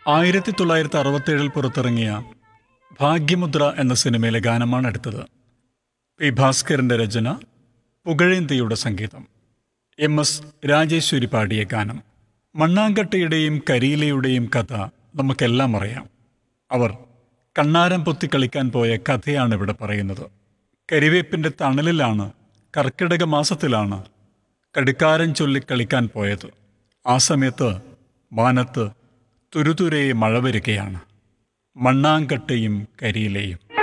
ആയിരത്തി തൊള്ളായിരത്തി അറുപത്തേഴിൽ പുറത്തിറങ്ങിയ ഭാഗ്യമുദ്ര എന്ന സിനിമയിലെ ഗാനമാണ് അടുത്തത് പി ഭാസ്കരന്റെ രചന പുകഴേന്തിയുടെ സംഗീതം എം എസ് രാജേശ്വരി പാടിയ ഗാനം മണ്ണാങ്കട്ടയുടെയും കരിയിലയുടെയും കഥ നമുക്കെല്ലാം അറിയാം അവർ കണ്ണാരം പൊത്തി കളിക്കാൻ പോയ കഥയാണ് ഇവിടെ പറയുന്നത് കരിവേപ്പിൻ്റെ തണലിലാണ് കർക്കിടക മാസത്തിലാണ് കടുക്കാരൻ ചൊല്ലി കളിക്കാൻ പോയത് ആ സമയത്ത് മാനത്ത് തുരുതുരെ മഴ വരികയാണ് മണ്ണാങ്കട്ടയും കരിയിലയും